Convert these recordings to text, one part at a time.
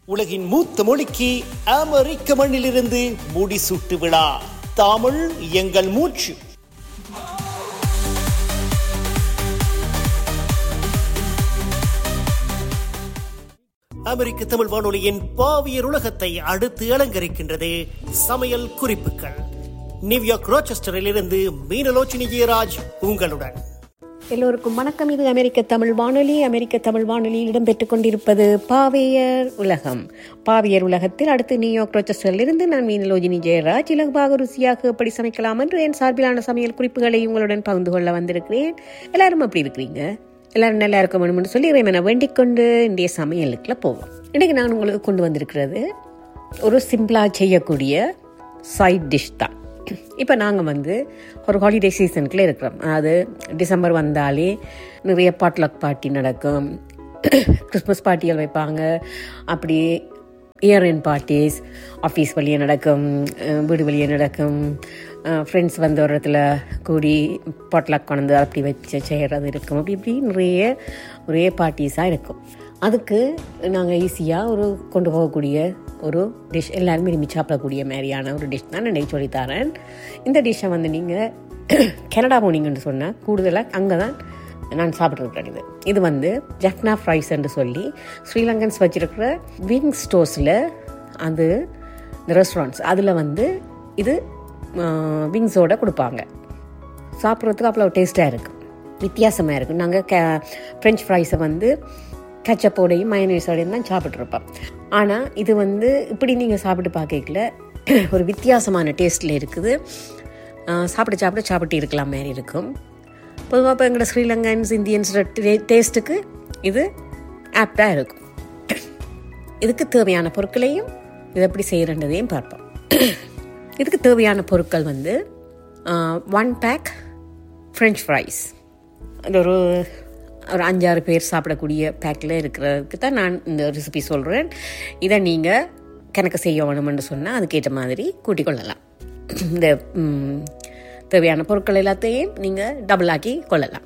உலகின் மூத்த மொழிக்கு அமெரிக்க மண்ணிலிருந்து முடிசூட்டு விழா தமிழ் எங்கள் மூச்சு அமெரிக்க தமிழ் வானொலியின் பாவியர் உலகத்தை அடுத்து அலங்கரிக்கின்றது சமையல் குறிப்புகள் நியூயார்க் ரோச்செஸ்டரில் இருந்து மீனலோச்சினி ஜெயராஜ் உங்களுடன் எல்லோருக்கும் வணக்கம் இது அமெரிக்க தமிழ் வானொலி அமெரிக்க தமிழ் வானொலியில் இடம்பெற்றுக் கொண்டிருப்பது பாவேயர் உலகம் பாவியர் உலகத்தில் அடுத்து நியூயார்க் ரோச்சஸ்டரில் இருந்து நான் மீனலோஜினி ஜெயராஜ் இலகுவாக ருசியாக எப்படி சமைக்கலாம் என்று என் சார்பிலான சமையல் குறிப்புகளை உங்களுடன் பகிர்ந்து கொள்ள வந்திருக்கிறேன் எல்லாரும் அப்படி இருக்கிறீங்க எல்லாரும் நல்லா இருக்க வேணும்னு சொல்லி இறைவனை வேண்டிக் கொண்டு இன்றைய சமையலுக்குள்ள போவோம் இன்றைக்கு நான் உங்களுக்கு கொண்டு வந்திருக்கிறது ஒரு சிம்பிளாக செய்யக்கூடிய சைட் டிஷ் தான் இப்போ நாங்கள் வந்து ஒரு ஹாலிடே சீசனுக்குள்ளே இருக்கிறோம் அதாவது டிசம்பர் வந்தாலே நிறைய பாட்லக் பார்ட்டி நடக்கும் கிறிஸ்மஸ் பார்ட்டிகள் வைப்பாங்க அப்படி இயர் என் பார்ட்டிஸ் ஆஃபீஸ் வழியே நடக்கும் அஹ் வீடு வழியே நடக்கும் ஃப்ரெண்ட்ஸ் வந்த ஒரு இடத்துல கூடி பாட்லக் கொண்டு அப்படி வச்சு செய்கிறது இருக்கும் அப்படி இப்படி நிறைய ஒரே பார்ட்டிஸாக இருக்கும் அதுக்கு நாங்கள் ஈஸியாக ஒரு கொண்டு போகக்கூடிய ஒரு டிஷ் எல்லாருமே விரும்பி சாப்பிடக்கூடிய மாதிரியான ஒரு டிஷ் தான் நான் சொல்லித்தரேன் இந்த டிஷ்ஷை வந்து நீங்கள் கனடா போனீங்கன்னு சொன்னால் கூடுதலாக அங்கே தான் நான் சாப்பிட்ருக்கிறேன் இது இது வந்து ஜக்னா ஃப்ரைஸ் என்று சொல்லி ஸ்ரீலங்கன்ஸ் வச்சிருக்கிற விங் ஸ்டோர்ஸில் அது இந்த ரெஸ்டாரண்ட்ஸ் அதில் வந்து இது விங்ஸோட கொடுப்பாங்க சாப்பிட்றதுக்கு அவ்வளோ டேஸ்ட்டாக இருக்குது வித்தியாசமாக இருக்குது நாங்கள் கே ஃப்ரெஞ்ச் ஃப்ரைஸை வந்து கச்சப்போடையும் மயனீஸோடையும் தான் சாப்பிட்ருப்போம் ஆனால் இது வந்து இப்படி நீங்கள் சாப்பிட்டு பார்க்கல ஒரு வித்தியாசமான டேஸ்ட்டில் இருக்குது ஆஹ் சாப்பிட சாப்பிட சாப்பிட்டு இருக்கலாம் மாதிரி இருக்கும் பொதுவாக இப்போ எங்களோட ஸ்ரீலங்கன்ஸ் இந்தியன்ஸ் டேஸ்ட்டுக்கு இது ஆப்டாக இருக்கும் இதுக்கு தேவையான பொருட்களையும் இது எப்படி செய்கிறன்றதையும் பார்ப்போம் இதுக்கு தேவையான பொருட்கள் வந்து ஒன் பேக் ஃப்ரெஞ்ச் ஃப்ரைஸ் அது ஒரு ஒரு அஞ்சாறு பேர் சாப்பிடக்கூடிய பேக்கில் இருக்கிறதுக்கு தான் நான் இந்த ரெசிபி சொல்கிறேன் இதை நீங்கள் கணக்கு செய்ய வேணும்னு சொன்னால் அதுக்கேற்ற மாதிரி கூட்டிக் கொள்ளலாம் இந்த ம், தேவையான பொருட்கள் எல்லாத்தையும் நீங்கள் டபுள் ஆக்கி கொள்ளலாம்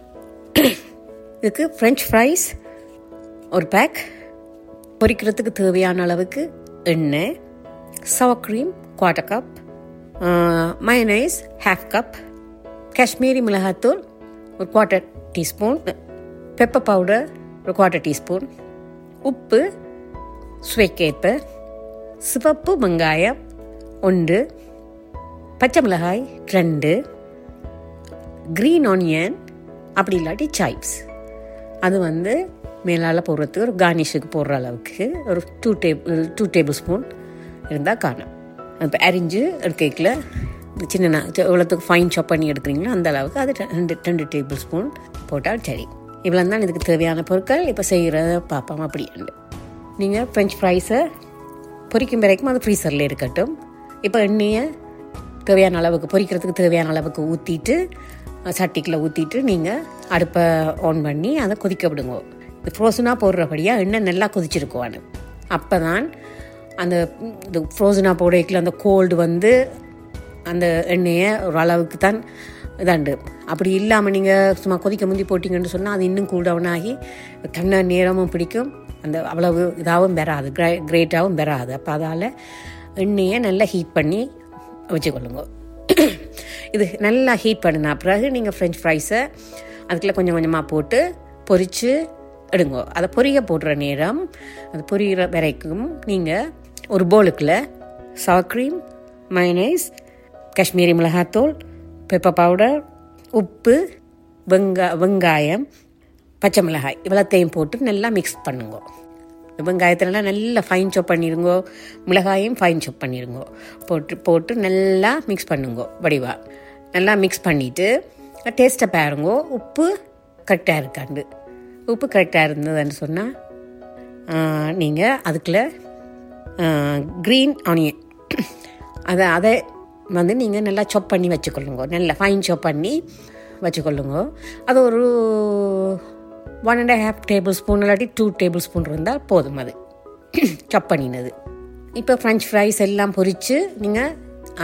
இதுக்கு ஃப்ரெஞ்ச் ஃப்ரைஸ் ஒரு பேக் பொரிக்கிறதுக்கு தேவையான அளவுக்கு எண்ணெய் sour cream quarter cup mayonnaise half cup Kashmiri மிளகாத்தூள் ஒரு குவார்ட்டர் டீஸ்பூன் பெப்பர் பவுடர் ஒரு குவார்ட்டர் டீஸ்பூன் உப்பு சுவைக்கேற்ப சிவப்பு வெங்காயம் ஒன்று பச்சை மிளகாய் ரெண்டு க்ரீன் ஆனியன் அப்படி இல்லாட்டி சாய்ப்ஸ் அது வந்து மேலால் போடுறதுக்கு ஒரு கார்னிஷுக்கு போடுற அளவுக்கு ஒரு two table two tablespoon இருந்தால் காணும் இப்போ அரிஞ்சு எடுக்கல சின்ன எவ்வளோத்துக்கு ஃபைன் சாப் பண்ணி எடுக்கிறீங்களோ அந்த அளவுக்கு அது ரெண்டு ரெண்டு டேபிள் ஸ்பூன் போட்டால் சரி இவ்வளோ தான் இதுக்கு தேவையான பொருட்கள் இப்போ செய்கிறத பார்ப்போம் அப்படின்ட்டு நீங்கள் ஃப்ரெஞ்ச் ஃப்ரைஸை பொரிக்கும் வரைக்கும் அது ஃப்ரீசரில் இருக்கட்டும் இப்போ எண்ணெயை தேவையான அளவுக்கு பொரிக்கிறதுக்கு தேவையான அளவுக்கு ஊற்றிட்டு சட்டிக்குள்ளே ஊற்றிட்டு நீங்கள் அடுப்பை ஆன் பண்ணி அதை கொதிக்க விடுங்க இது ஃப்ரோசனாக போடுறபடியாக எண்ணெய் நல்லா கொதிச்சிருக்குவானு அப்போ தான் அந்த இது ஃப்ரோசனாக போடைக்குள்ள அந்த கோல்டு வந்து அந்த எண்ணெயை ஒரு அளவுக்கு தான் இதாண்டு அப்படி இல்லாமல் நீங்கள் சும்மா கொதிக்க முந்தி போட்டிங்கன்னு சொன்னால் அது இன்னும் கூல் டவுன் ஆகி கண்ண நேரமும் பிடிக்கும் அந்த அவ்வளவு இதாகவும் பெறாது கிரே கிரேட்டாகவும் பெறாது அப்போ அதால் எண்ணெயை நல்லா ஹீட் பண்ணி வச்சுக்கொள்ளுங்க இது நல்லா ஹீட் பண்ணின பிறகு நீங்கள் ஃப்ரெஞ்ச் ஃப்ரைஸை அதுக்குள்ளே கொஞ்சம் கொஞ்சமாக போட்டு பொரித்து எடுங்க அதை பொரிய போடுற நேரம் அது பொரியிற வரைக்கும் நீங்கள் ஒரு போலுக்குள்ள சவர் க்ரீம் மைனஸ் காஷ்மீரி மிளகாத்தூள் பெப்பர் பவுடர் உப்பு வெங்கா வெங்காயம் பச்சை மிளகாய் இவ்வளோத்தையும் போட்டு நல்லா மிக்ஸ் பண்ணுங்க வெங்காயத்திலலாம் நல்லா ஃபைன் சாப் பண்ணிடுங்கோ மிளகாயும் ஃபைன் சாப் பண்ணிடுங்கோ போட்டு போட்டு நல்லா மிக்ஸ் பண்ணுங்க வடிவா நல்லா மிக்ஸ் பண்ணிவிட்டு டேஸ்ட்டை பாருங்கோ உப்பு கரெக்டாக இருக்காண்டு உப்பு கரெக்டாக இருந்ததுன்னு சொன்னால் நீங்கள் அதுக்குள்ள க்ரீன் ஆனியன் அதை அதை வந்து நீங்கள் நல்லா சாப் பண்ணி வச்சுக்கொள்ளுங்க நல்லா ஃபைன் சாப் பண்ணி வச்சுக்கொள்ளுங்க அது ஒரு one and half tablespoon இல்லாட்டி டூ டேபிள் ஸ்பூன் இருந்தால் போதும் அது சாப் பண்ணினது இப்போ ஃப்ரெஞ்ச் ஃப்ரைஸ் எல்லாம் பொரித்து நீங்கள்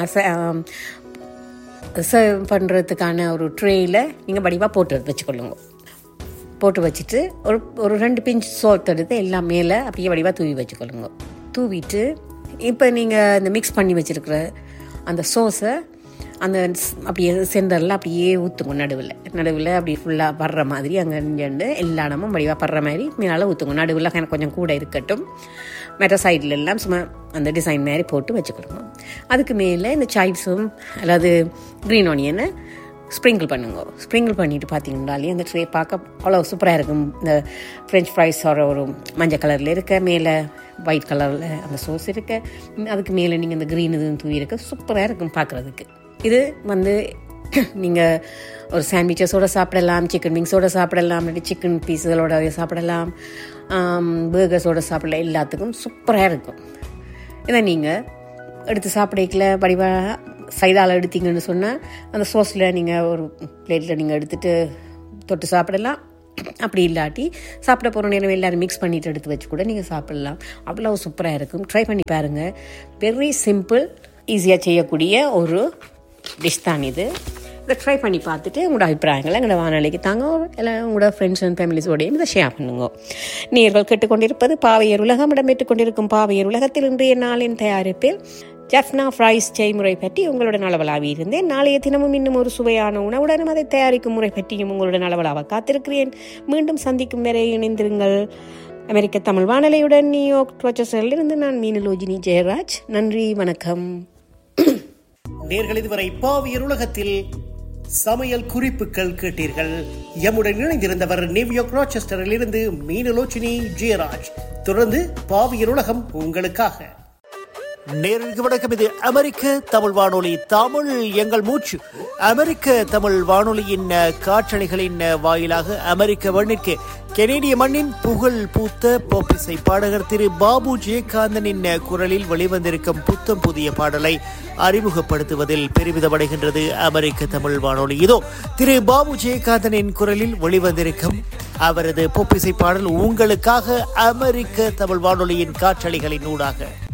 சர்வ் பண்ணுறதுக்கான ஒரு ட்ரேயில் நீங்கள் வடிவாக போட்டு வச்சுக்கொள்ளுங்க போட்டு வச்சுட்டு ஒரு ஒரு ரெண்டு பிஞ்ச் சோத் எடுத்து எல்லாம் மேலே அப்படியே வடிவாக தூவி வச்சுக்கொள்ளுங்க தூவிட்டு இப்போ நீங்கள் இந்த மிக்ஸ் பண்ணி வச்சுருக்கிற அந்த சோஸை அந்த ஸ்- அப்படியே சென்டரில் அப்படியே ஊற்றுங்க நடுவில் நடுவில் அப்படி ஃபுல்லாக படுற மாதிரி அங்கே இங்கேண்டு எல்லா இடமும் வடிவாக படுற மாதிரி மேலே ஊற்றுங்க நடுவில் எனக்கு கொஞ்சம் கூட இருக்கட்டும் மற்ற சைடில் எல்லாம் சும்மா அந்த டிசைன் மாதிரி போட்டு வச்சுக்கிடுங்க அதுக்கு மேலே இந்த சாய்ஸும் அதாவது க்ரீன் ஆனியனை ஸ்ப்ரிங்கிள் பண்ணுங்க ஸ்ப்ரிங்கிள் பண்ணிட்டு பார்த்தீங்கன்னாலே அந்த ட்ரே பார்க்க அவ்வளோ சூப்பராக இருக்கும் இந்த ஃப்ரெஞ்ச் ஃப்ரைஸ் ஒரு ஒரு மஞ்சள் கலரில் இருக்க மேலே ஒயிட் கலரில் அந்த சோஸ் இருக்க அதுக்கு மேலே நீங்கள் இந்த க்ரீன் இதுன்னு தூவி இருக்க சூப்பராக இருக்கும் பார்க்குறதுக்கு இது வந்து நீங்கள் ஒரு சாண்ட்விச்சஸோட சாப்பிடலாம் சிக்கன் விங்ஸோட சாப்பிடலாம் இல்லாட்டி சிக்கன் பீஸுகளோட சாப்பிடலாம் பர்கர்ஸோட சாப்பிடலாம் எல்லாத்துக்கும் சூப்பராக இருக்கும் இதை நீங்கள் எடுத்து சாப்பிடக்கல வடிவாக சைடால் எடுத்தீங்கன்னு சொன்னால் அந்த சோஸில் நீங்கள் ஒரு பிளேட்டில் நீங்கள் எடுத்துட்டு தொட்டு சாப்பிடலாம் அப்படி இல்லாட்டி சாப்பிட போகிற நேரம் எல்லாரும் மிக்ஸ் பண்ணிட்டு எடுத்து வச்சு கூட நீங்கள் சாப்பிடலாம் அவ்வளோ சூப்பராக இருக்கும் ட்ரை பண்ணி பாருங்கள் வெரி சிம்பிள் ஈஸியாக செய்யக்கூடிய ஒரு டிஷ் தான் இது இதை ட்ரை பண்ணி பார்த்துட்டு உங்களோட அபிப்பிராயங்களை எங்களோட வானொலிக்கு தாங்க எல்லாம் உங்களோட ஃப்ரெண்ட்ஸ் அண்ட் ஃபேமிலிஸோடையும் இதை ஷேர் பண்ணுங்க நீர்கள் கேட்டுக்கொண்டிருப்பது பாவையர் உலகம் இடம்பெற்றுக் கொண்டிருக்கும் பாவையர் உலகத்தில் இன்றைய நாளின் தயாரிப்பில் ஜஃப்னா ஃப்ரைஸ் செய்முறை பற்றி உங்களுடன் அளவலாவி இருந்தேன் நாளைய தினமும் இன்னும் ஒரு சுவையான உணவுடனும் அதை தயாரிக்கும் முறை பற்றியும் உங்களுடன் அளவலாக காத்திருக்கிறேன் மீண்டும் சந்திக்கும் வரை இணைந்திருங்கள் அமெரிக்க தமிழ் வானொலியுடன் நியூயார்க் ரோச்சஸரில் இருந்து நான் மீனலோஜினி ஜெயராஜ் நன்றி வணக்கம் நேர்கள் இதுவரை பாவியர் உலகத்தில் சமையல் குறிப்புகள் கேட்டீர்கள் எம்முடன் இணைந்திருந்தவர் நியூயார்க் ராச்செஸ்டரில் இருந்து மீனலோச்சினி ஜெயராஜ் தொடர்ந்து பாவியர் உலகம் உங்களுக்காக நேர்களுக்கு வணக்கம் இது அமெரிக்க தமிழ் வானொலி தமிழ் எங்கள் மூச்சு அமெரிக்க தமிழ் வானொலியின் அஹ், காற்றலைகளின் அஹ், வாயிலாக அமெரிக்க மண்ணிற்கு கெனேடிய மண்ணின் புகழ் பூத்த போப்பிசை பாடகர் திரு பாபு ஜெயகாந்தனின் அஹ், குரலில் வெளிவந்திருக்கும் புத்தம் புதிய பாடலை அறிமுகப்படுத்துவதில் பெருமிதமடைகின்றது அமெரிக்க தமிழ் வானொலி இதோ திரு பாபு ஜெயகாந்தனின் குரலில் வெளிவந்திருக்கும் அவரது பொப்பிசை பாடல் உங்களுக்காக அமெரிக்க தமிழ் வானொலியின் காற்றலைகளின் ஊடாக